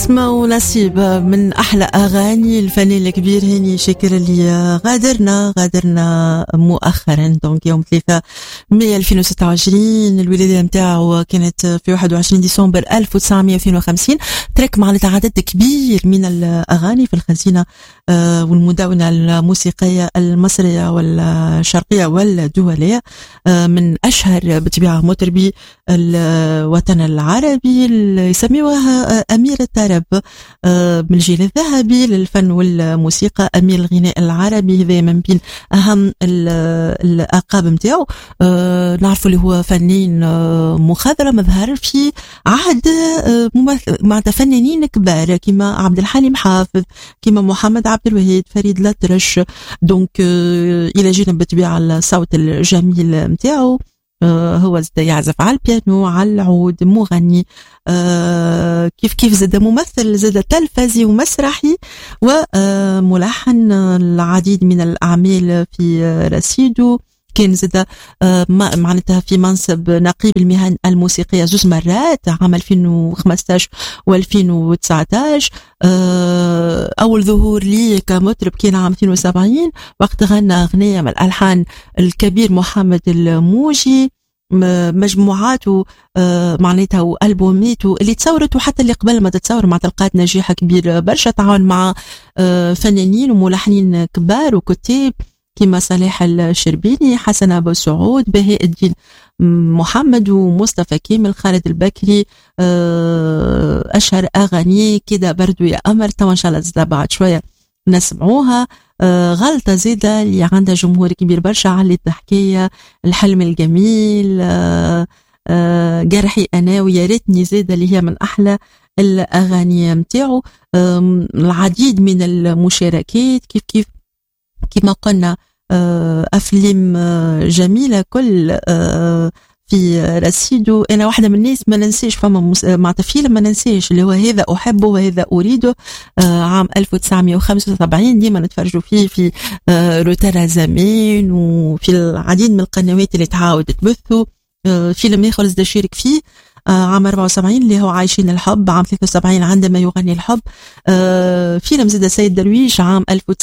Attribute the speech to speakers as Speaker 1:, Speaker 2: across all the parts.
Speaker 1: نسمعوا نصيب من احلى اغاني الفنان الكبير هاني شاكر اللي غادرنا غادرنا مؤخرا دونك يوم 3 مايو 2026 الولاده نتاعو كانت في 21 ديسمبر 1952 ترك مع عدد كبير من الاغاني في الخزينه آه، والمدونه الموسيقيه المصريه والشرقيه والدوليه آه، من اشهر بطبيعه مطربي الوطن العربي اللي يسميوها امير الطرب آه، من الجيل الذهبي للفن والموسيقى امير الغناء العربي هذا من بين اهم الالقاب نتاعو نعرفوا اللي هو فنان مخضرم ظهر في عهد مع فنانين كبار كما عبد الحليم حافظ كما محمد عبد الوهيد فريد الأطرش دونك الى جينا بالطبيعه الصوت الجميل نتاعو هو زاد يعزف على البيانو على العود مغني كيف كيف زاد ممثل زاد تلفزي ومسرحي وملحن العديد من الأعمال في رصيده كان زاد آه، معناتها في منصب نقيب المهن الموسيقيه زوج مرات عام 2015 و2019 آه، اول ظهور لي كمطرب كان عام 72 وقت غنى اغنيه من الالحان الكبير محمد الموجي مجموعاته آه، معناتها والبوميته اللي تصورت وحتى اللي قبل ما تتصور مع تلقات نجاح كبير برشا تعاون مع فنانين وملحنين كبار وكتاب كما صالح الشربيني حسن أبو سعود بهاء الدين محمد ومصطفى كامل خالد البكري آه، أشهر أغاني كده بردو يا أمر تو إن شاء الله زاد بعد شوية نسمعوها آه، غلطة زيدة اللي عندها جمهور كبير برشا على الحكاية الحلم الجميل آه، جرحي أنا ويا ريتني زيدة اللي هي من أحلى الأغاني متاعو العديد من المشاركات كيف كيف كما قلنا آه، افلام آه، جميله كل آه، في رصيده انا واحده من الناس ما ننساش فما مع فيلم ما ننساش اللي هو هذا احبه وهذا اريده عام 1975 ديما نتفرجوا فيه في روتانا زمان وفي العديد من القنوات اللي تعاود تبثه فيلم اخر زاد شارك فيه عام 74 اللي هو عايشين الحب عام 73 عندما يغني الحب فيلم زاد سيد درويش عام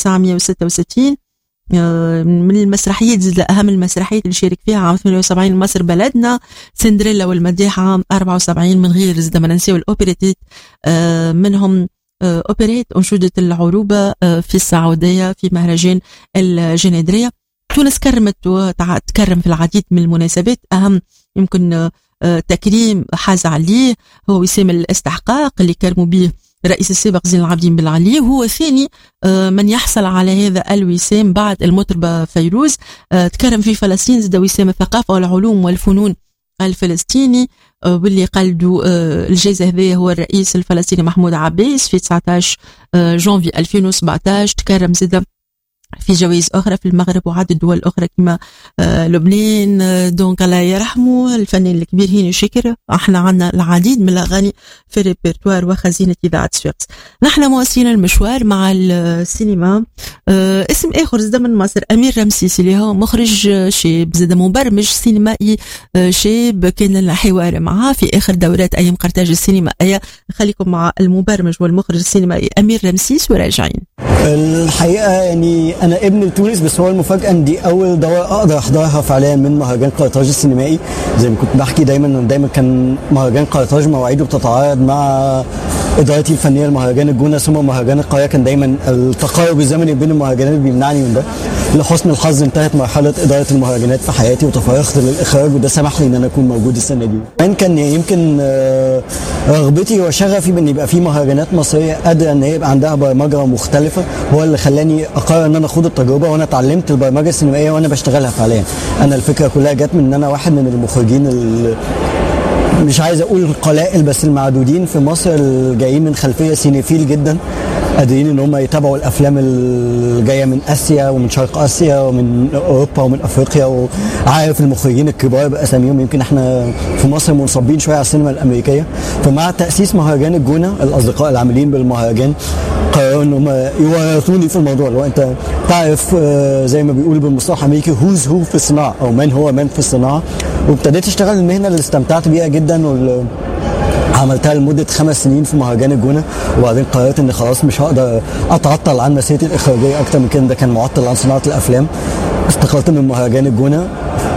Speaker 1: 1966 آه، من المسرحيات زاد اهم المسرحيات اللي شارك فيها عام 78 مصر بلدنا سندريلا والمديح عام 74 من غير زاد ما ننساو الاوبريتات آه، منهم آه، اوبريت انشوده العروبه في السعوديه في مهرجان الجنيدريه تونس كرمت وتكرم في العديد من المناسبات اهم يمكن تكريم حاز عليه هو وسام الاستحقاق اللي كرموا به الرئيس السابق زين العابدين بن علي وهو ثاني آه، من يحصل على هذا الوسام بعد المطربة فيروز آه، تكرم في فلسطين زاد وسام الثقافة والعلوم والفنون الفلسطيني آه، واللي قلدوا الجائزة هذه هو الرئيس الفلسطيني محمود عباس في 19 جانفي 2017 تكرم زاد في جوائز أخرى في المغرب وعدد دول أخرى كما آه، لبنان آه، دونك الله يرحمه الفنان الكبير هيني شكر احنا عندنا العديد من الأغاني في الريبرتوار وخزينة إذاعة سويقس نحن مواصلين المشوار مع السينما آه، اسم آخر زاد من مصر أمير رمسيس اللي هو مخرج شاب زاد مبرمج سينمائي شاب كان لنا حوار معاه في آخر دورات أيام قرطاج السينمائية خليكم مع المبرمج والمخرج السينمائي أمير رمسيس وراجعين
Speaker 2: الحقيقة يعني انا ابن لتونس بس هو المفاجاه ان دي اول دوره اقدر احضرها فعليا من مهرجان قرطاج السينمائي زي ما كنت بحكي دايما ان دايما كان مهرجان قرطاج مواعيده بتتعارض مع ادارتي الفنيه لمهرجان الجونه ثم مهرجان القاهره كان دايما التقارب الزمني بين المهرجانات بيمنعني من ده لحسن الحظ انتهت مرحله اداره المهرجانات في حياتي وتفرغت للاخراج وده سمح لي ان انا اكون موجود السنه دي كمان كان يمكن آه، رغبتي وشغفي بان يبقى في مهرجانات مصريه قادره ان هي يبقى عندها برمجه مختلفه هو اللي خلاني اقرر ان انا اخوض التجربه وانا اتعلمت البرمجه السينمائيه وانا بشتغلها فعليا انا الفكره كلها جت من ان انا واحد من المخرجين مش عايز اقول القلائل بس المعدودين في مصر الجايين من خلفيه سينيفيل جدا قادرين ان هم يتابعوا الافلام الجايه من اسيا ومن شرق اسيا ومن اوروبا ومن افريقيا وعارف المخرجين الكبار باساميهم يمكن احنا في مصر منصبين شويه على السينما الامريكيه فمع تاسيس مهرجان الجونه الاصدقاء العاملين بالمهرجان قرروا ان هم يورطوني في الموضوع اللي هو انت تعرف آه، زي ما بيقولوا بالمصطلح الامريكي هوز هو في الصناعه او من هو من في الصناعه وابتديت اشتغل المهنه اللي استمتعت بيها جدا وال عملتها لمده خمس سنين في مهرجان الجونه وبعدين قررت اني خلاص مش هقدر اتعطل عن مسيرتي الاخراجيه اكتر من كده ده كان معطل عن صناعه الافلام استقلت من مهرجان الجونه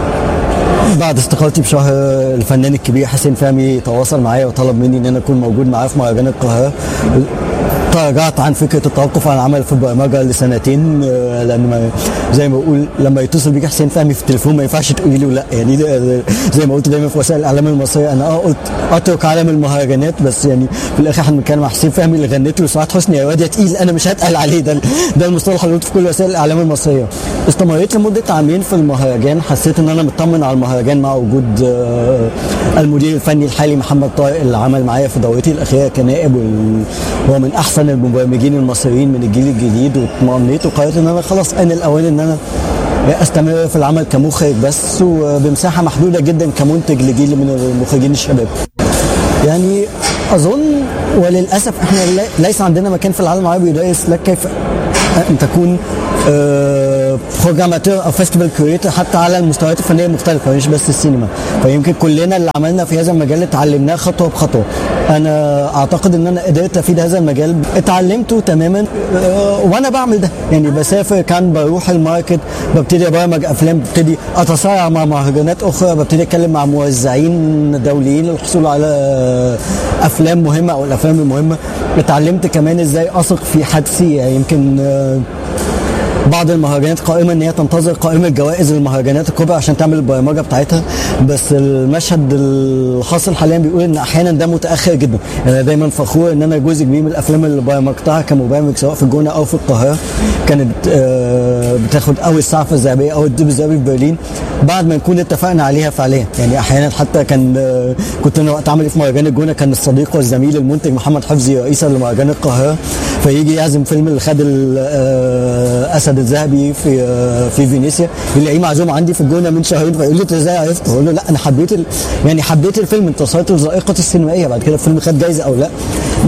Speaker 2: بعد استقالتي بشهر الفنان الكبير حسين فهمي تواصل معايا وطلب مني ان انا اكون موجود معاه في مهرجان القاهره تراجعت عن فكره التوقف عن العمل في البرمجه لسنتين آه، لان ما زي ما بقول لما يتصل بيك حسين فهمي في التليفون ما ينفعش تقولي له لا يعني ده- زي ما قلت دايما في وسائل الاعلام المصريه انا اه قلت اترك عالم المهرجانات بس يعني في الاخر احنا بنتكلم مع حسين فهمي اللي غنيت له سعاد حسني يا واد يا تقيل انا مش هتقل عليه ده ده المصطلح اللي قلته في كل وسائل الاعلام المصريه استمريت لمده عامين في المهرجان حسيت ان انا مطمن على المهرجان مع وجود آه، المدير الفني الحالي محمد طارق اللي عمل معايا في دورتي الاخيره كنائب وال- هو من احسن المبرمجين المصريين من الجيل الجديد واطمئنيت وقررت ان انا خلاص انا الاوان ان انا استمر في العمل كمخرج بس وبمساحه محدوده جدا كمنتج لجيل من المخرجين الشباب يعني اظن وللاسف احنا لي- ليس عندنا مكان في العالم العربي يدرس لك كيف ان تكون بروجراماتور او فيستيفال كريتور حتى على المستويات الفنيه المختلفه مش بس السينما فيمكن كلنا اللي عملنا في هذا المجال اتعلمناه خطوه بخطوه انا اعتقد ان انا قدرت افيد هذا المجال اتعلمته تماما آه، وانا بعمل ده يعني بسافر كان بروح الماركت ببتدي ابرمج افلام ببتدي اتصارع مع مهرجانات اخرى ببتدي اتكلم مع موزعين دوليين للحصول على افلام مهمه او الافلام المهمه اتعلمت كمان ازاي اثق في حدسي يعني يمكن آه، بعض المهرجانات قائمه ان هي تنتظر قائمه جوائز المهرجانات الكبرى عشان تعمل البرمجه بتاعتها بس المشهد الحاصل حاليا بيقول ان احيانا ده متاخر جدا يعني انا دايما فخور ان انا جزء كبير من الافلام اللي برمجتها كمبرمج سواء في الجونه او في القاهره كانت آه، بتاخد او السعفه الذهبيه او الدب الذهبي في برلين بعد ما نكون اتفقنا عليها فعليا يعني احيانا حتى كان آه، كنت انا وقت عملي في مهرجان الجونه كان الصديق والزميل المنتج محمد حفظي رئيسا لمهرجان القاهره فيجي يعزم فيلم اللي خد الاسد الذهبي في آه، في فينيسيا يلاقيه معزوم عندي في الجونه من شهرين فيقول لي انت ازاي عرفت؟ اقول له لا انا حبيت ال... يعني حبيت الفيلم انتصرت لذائقه السينمائيه بعد كده الفيلم خد جايزه او لا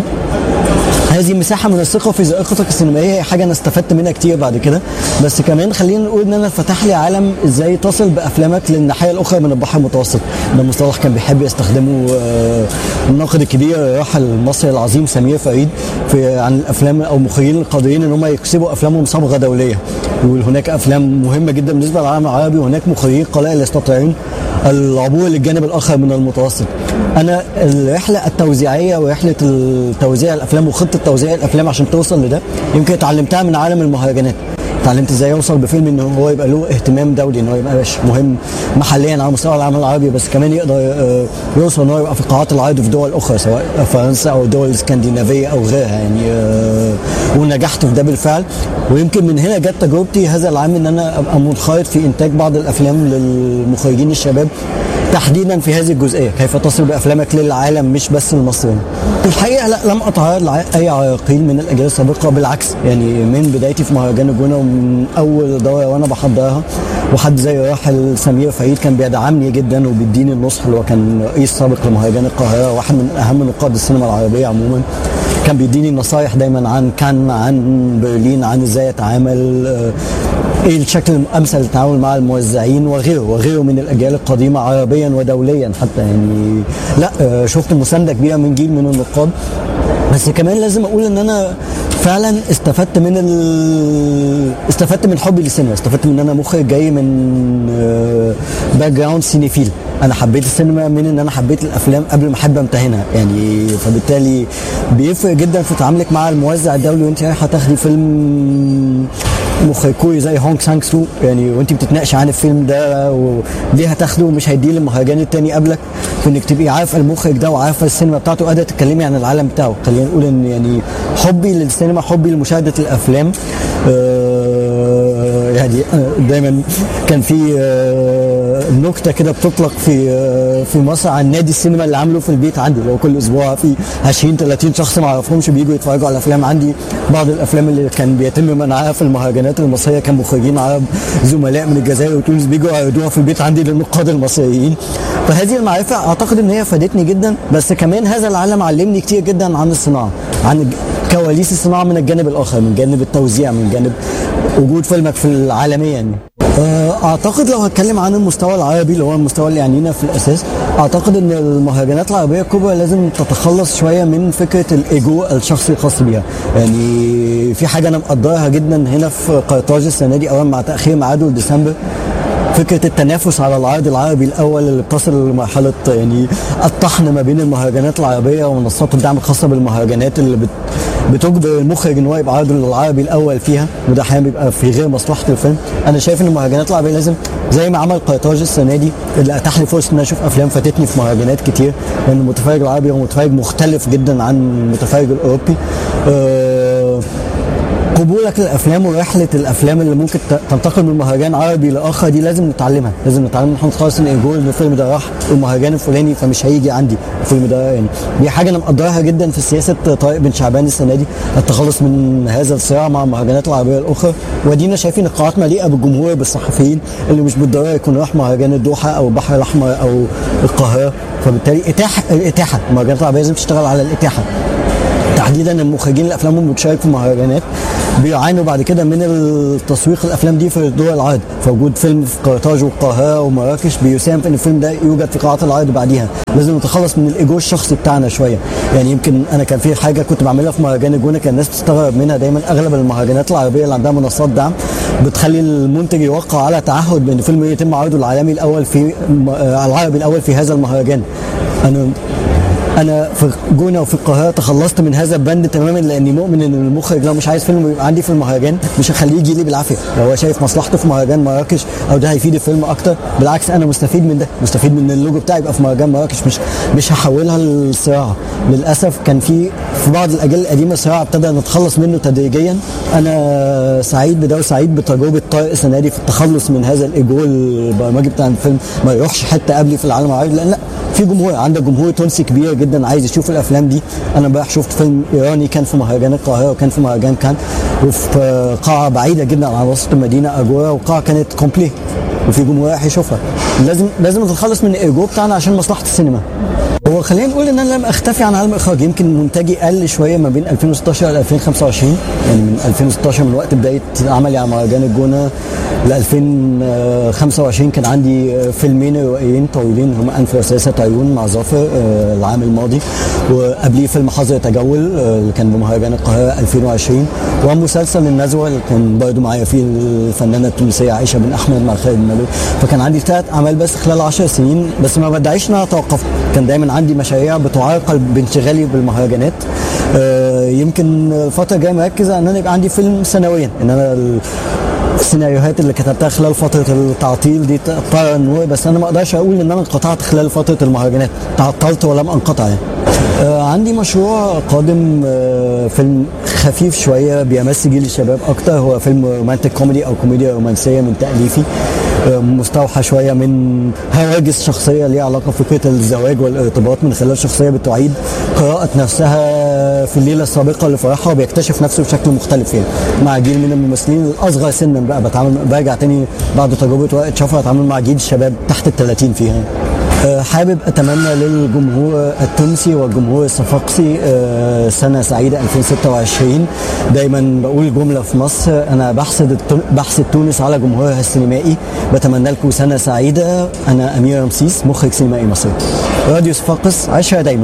Speaker 2: هذه مساحه من الثقه في ذائقتك السينمائيه هي حاجه انا استفدت منها كتير بعد كده بس كمان خلينا نقول ان انا فتح لي عالم ازاي تصل بافلامك للناحيه الاخرى من البحر المتوسط ده مصطلح كان بيحب يستخدمه آه، الناقد الكبير الراحل المصري العظيم سمير فريد في عن الافلام او المخرجين القادرين ان هم يكسبوا افلامهم صبغه دوليه يقول هناك افلام مهمه جدا بالنسبه للعالم العربي وهناك مخرجين قلائل يستطيعون العبور للجانب الاخر من المتوسط انا الرحله التوزيعيه ورحله التوزيع الافلام وخطه توزيع الافلام عشان توصل لده يمكن اتعلمتها من عالم المهرجانات اتعلمت ازاي يوصل بفيلم ان هو يبقى له اهتمام دولي ان هو يبقى مش مهم محليا على مستوى العالم العربي بس كمان يقدر آه، يوصل ان هو يبقى في قاعات العرض في دول اخرى سواء فرنسا او الدول الاسكندنافيه او غيرها يعني آه، ونجحت في ده بالفعل ويمكن من هنا جت تجربتي هذا العام ان انا ابقى منخرط في انتاج بعض الافلام للمخرجين الشباب تحديدا في هذه الجزئيه كيف تصل بافلامك للعالم مش بس المصريين الحقيقه لا لم اتعرض لاي عراقيل من الاجيال السابقه بالعكس يعني من بدايتي في مهرجان الجونه ومن اول دوره وانا بحضرها وحد زي راحل سمير فريد كان بيدعمني جدا وبيديني النصح اللي هو كان رئيس سابق لمهرجان القاهره واحد من اهم نقاد السينما العربيه عموما كان بيديني نصايح دايما عن كان عن برلين عن ازاي اتعامل آه، ايه الشكل الامثل للتعامل مع الموزعين وغيره وغيره من الاجيال القديمه عربيا ودوليا حتى يعني لا آه، شفت مسانده كبيره من جيل من النقاد بس كمان لازم اقول ان انا فعلا استفدت من ال... استفدت من حبي للسينما استفدت من ان انا مخرج جاي من باك جراوند سينيفيل انا حبيت السينما من ان انا حبيت الافلام قبل ما احب امتهنها يعني فبالتالي بيفرق جدا في تعاملك مع الموزع الدولي وانت رايحه تاخدي فيلم مخرج كوري زي هونج سانج سو يعني وانت بتتناقشي عن الفيلم ده وليه هتاخده ومش هيديه للمهرجان التاني قبلك وانك تبقي عارفه المخرج ده وعارفه السينما بتاعته قادره تتكلمي عن العالم بتاعه خلينا نقول ان يعني حبي للسينما حبي لمشاهده الافلام آه يعني آه، دايما كان في آه نكته كده بتطلق في آه في مصر عن نادي السينما اللي عامله في البيت عندي لو كل اسبوع في 20 30 شخص ما اعرفهمش بييجوا يتفرجوا على افلام عندي بعض الافلام اللي كان بيتم منعها في المهرجانات المصريه كان مخرجين عرب زملاء من الجزائر وتونس بيجوا يعرضوها في البيت عندي للنقاد المصريين فهذه المعرفه اعتقد ان هي فادتني جدا بس كمان هذا العالم علمني كتير جدا عن الصناعه عن كواليس الصناعه من الجانب الاخر من جانب التوزيع من جانب وجود فيلمك في العالميه يعني. آه، اعتقد لو هتكلم عن المستوى العربي اللي هو المستوى اللي يعنينا في الاساس اعتقد ان المهرجانات العربيه الكبرى لازم تتخلص شويه من فكره الايجو الشخصي الخاص بيها يعني في حاجه انا مقدرها جدا هنا في قرطاج السنه دي اولا مع تاخير ميعاده لديسمبر فكره التنافس على العرض العربي الاول اللي بتصل لمرحله يعني الطحن ما بين المهرجانات العربيه ومنصات الدعم الخاصه بالمهرجانات اللي بت بتجبر المخرج ان هو يبقى عرض العربي الاول فيها وده احيانا بيبقى في غير مصلحه الفيلم انا شايف ان المهرجانات العربيه لازم زي ما عمل قرطاج السنه دي اللي اتاح لي فرصه ان انا اشوف افلام فاتتني في مهرجانات كتير لان المتفرج العربي هو متفرج مختلف جدا عن المتفرج الاوروبي أه قبولك للافلام ورحله الافلام اللي ممكن تنتقل من مهرجان عربي لاخر دي لازم نتعلمها لازم نتعلم نحن خالص ان ايجول ان الفيلم ده راح المهرجان الفلاني فمش هيجي عندي الفيلم ده يعني دي حاجه انا مقدرها جدا في سياسه طارق بن شعبان السنه دي التخلص من هذا الصراع مع المهرجانات العربيه الاخرى ودينا شايفين القاعات مليئه بالجمهور بالصحفيين اللي مش بالضروره يكون راح مهرجان الدوحه او البحر الاحمر او القاهره فبالتالي اتاحه الاتاحه المهرجانات العربيه لازم تشتغل على الاتاحه تحديدا المخرجين الافلام اللي بتشارك في المهرجانات بيعانوا بعد كده من التسويق الافلام دي في دول العرض فوجود فيلم في قرطاج والقاهره ومراكش بيساهم في ان الفيلم ده يوجد في قاعات العرض بعديها لازم نتخلص من الايجو الشخصي بتاعنا شويه يعني يمكن انا كان في حاجه كنت بعملها في مهرجان الجونه كان الناس بتستغرب منها دايما اغلب المهرجانات العربيه اللي عندها منصات دعم بتخلي المنتج يوقع على تعهد بان فيلم يتم عرضه العالمي الاول في العربي الاول في هذا المهرجان انا انا في جونه وفي القاهره تخلصت من هذا البند تماما لاني مؤمن ان المخرج لو مش عايز فيلم يبقى عندي في المهرجان مش هخليه يجي لي بالعافيه لو هو شايف مصلحته في مهرجان مراكش او ده هيفيد الفيلم اكتر بالعكس انا مستفيد من ده مستفيد من اللوجو بتاعي يبقى في مهرجان مراكش مش مش هحولها لصراع للاسف كان في في بعض الاجيال القديمه صراع ابتدى نتخلص منه تدريجيا انا سعيد بده وسعيد بتجربه طارق السنه دي في التخلص من هذا الايجو البرمجي بتاع الفيلم ما يروحش حته قبلي في العالم العربي لان لا في جمهور عندك جمهور تونسي كبير جدا عايز يشوف الافلام دي انا امبارح شفت فيلم ايراني كان في مهرجان القاهره وكان في مهرجان كان وفي قاعه بعيده جدا عن وسط المدينه اجورا وقاعه كانت كومبليه وفي جمهور رايح يشوفها لازم لازم نتخلص من الايجو بتاعنا عشان مصلحه السينما هو خلينا نقول ان انا لم اختفي عن عالم الاخراج يمكن منتجي قل شويه ما بين 2016 ل 2025 يعني من 2016 من وقت بدايه عملي على مهرجان الجونه ل 2025 كان عندي فيلمين روائيين طويلين هما انف وسلاسه عيون مع ظافر العام الماضي وقبليه فيلم حظر تجول اللي كان بمهرجان القاهره 2020 ومسلسل النزوه اللي كان برضه معايا فيه الفنانه التونسيه عائشه بن احمد مع خالد مالوف فكان عندي ثلاث اعمال بس خلال 10 سنين بس ما بدعيش ان انا توقفت كان دايما عندي مشاريع بتعرقل بانشغالي بالمهرجانات يمكن الفتره الجايه مركز ان انا يبقى عندي فيلم سنويا ان انا السيناريوهات اللي كتبتها خلال فتره التعطيل دي طار النور بس انا ما اقدرش اقول ان انا انقطعت خلال فتره المهرجانات تعطلت ولم انقطع يعني. آه عندي مشروع قادم آه فيلم خفيف شويه بيمس جيل الشباب اكتر هو فيلم رومانتيك كوميدي او كوميديا رومانسيه من تاليفي آه مستوحى شويه من هواجس شخصيه ليها علاقه بفكره الزواج والارتباط من خلال شخصيه بتعيد قراءه نفسها في الليله السابقه لفرحها وبيكتشف نفسه بشكل مختلف يعني مع جيل من الممثلين الاصغر سنا بقى بتعامل برجع تاني بعد تجربه ورقه شفره اتعامل مع جيل الشباب تحت ال 30 فيها حابب اتمنى للجمهور التونسي والجمهور الصفاقسي سنه سعيده 2026 دايما بقول جمله في مصر انا بحسد بحسد تونس على جمهورها السينمائي بتمنى لكم سنه سعيده انا امير رمسيس مخرج سينمائي مصري راديو صفاقس عشرة دايما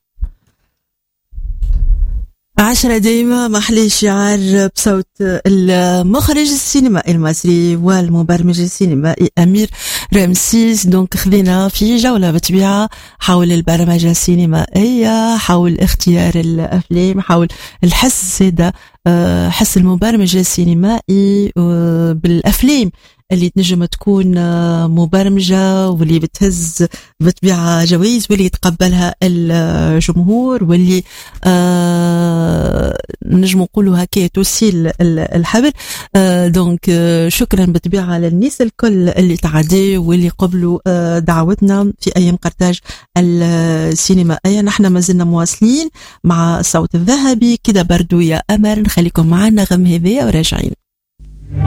Speaker 1: عشرة دايما محلي الشعار بصوت المخرج السينمائي المصري والمبرمج السينمائي أمير رمسيس دونك خذينا في جولة بطبيعة حول البرمجة السينمائية حول اختيار الأفلام حول الحس هذا حس المبرمج السينمائي بالأفلام اللي تنجم تكون مبرمجة واللي بتهز بطبيعة جوائز واللي يتقبلها الجمهور واللي نجم نقولوا هكا تسيل الحبل دونك شكرا بطبيعة للناس الكل اللي تعدي واللي قبلوا دعوتنا في أيام قرطاج السينمائية نحن ما زلنا مواصلين مع الصوت الذهبي كده بردو يا أمل نخليكم معنا غم هذيا وراجعين